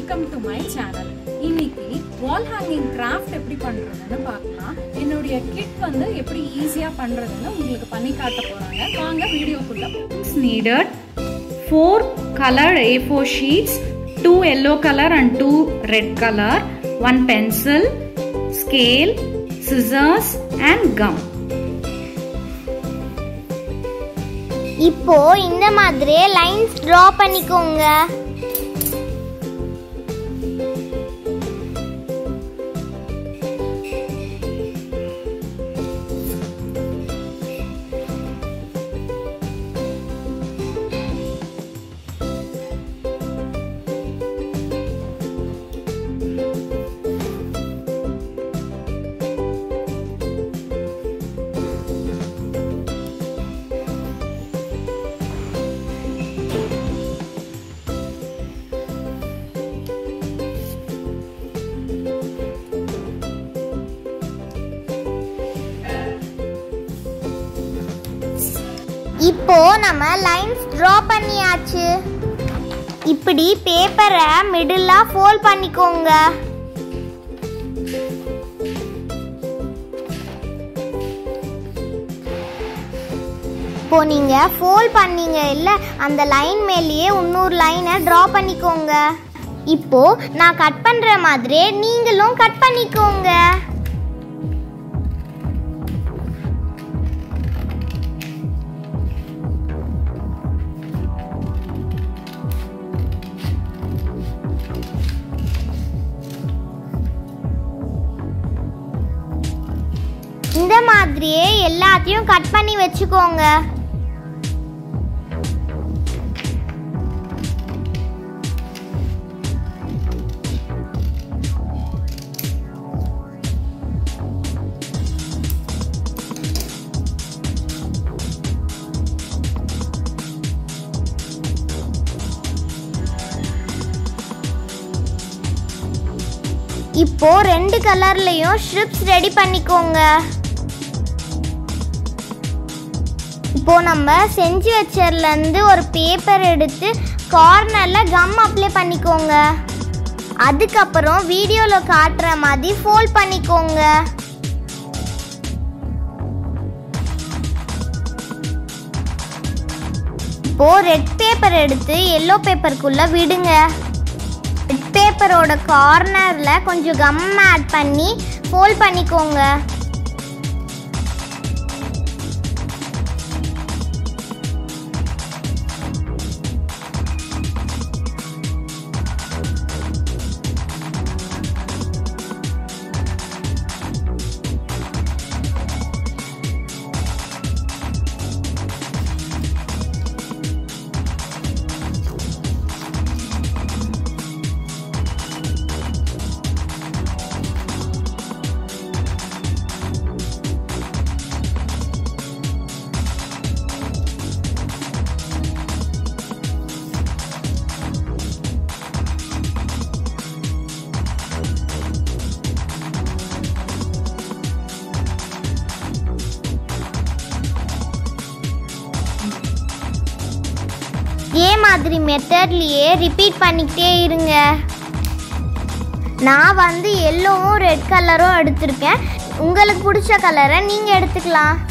welcome to my channel இன்னைக்கு வால் hanging craft எப்படி பண்றதுன்னு பார்க்கலாம் என்னுடைய கிட் வந்து எப்படி ஈஸியா பண்றதுன்னு உங்களுக்கு பண்ணி காட்ட போறாங்க வாங்க வீடியோக்குள்ள needed four colour A four sheets two yellow colour and two red colour one pencil scale scissors and gum இப்போ இந்த மாதிரியே லைன்ஸ் டிரா பண்ணிக்கோங்க இப்போ நம்ம லைன்ஸ் டிரா பண்ணியாச்சு இப்படி பேப்பரை மிடிலா ஃபோல்ட் பண்ணிக்கோங்க இப்போ நீங்க ஃபோல்ட் பண்ணீங்க இல்ல அந்த லைன் மேலேயே இன்னொரு லைனை டிரா பண்ணிக்கோங்க இப்போ நான் கட் பண்ற மாதிரியே நீங்களும் கட் பண்ணிக்கோங்க இந்த மாதிரியே எல்லாத்தையும் கட் பண்ணி வச்சுக்கோங்க இப்போ ரெண்டு கலர்லயும் ஸ்ட்ரிப்ஸ் ரெடி பண்ணிக்கோங்க இப்போ நம்ம செஞ்சு வச்சதுல இருந்து ஒரு பேப்பர் எடுத்து கார்னர்ல கம் அப்ளை பண்ணிக்கோங்க அதுக்கப்புறம் வீடியோல காட்டுற மாதிரி ஃபோல்ட் பண்ணிக்கோங்க இப்போ ரெட் பேப்பர் எடுத்து எல்லோ பேப்பருக்குள்ள விடுங்க ரெட் பேப்பரோட கார்னர்ல கொஞ்சம் கம் ஆட் பண்ணி ஃபோல்ட் பண்ணிக்கோங்க இதே மாதிரி மெத்தட்லயே ரிப்பீட் பண்ணிக்கிட்டே இருங்க நான் வந்து எல்லோவும் ரெட் கலரும் எடுத்திருக்கேன் உங்களுக்கு பிடிச்ச கலரை நீங்கள் எடுத்துக்கலாம்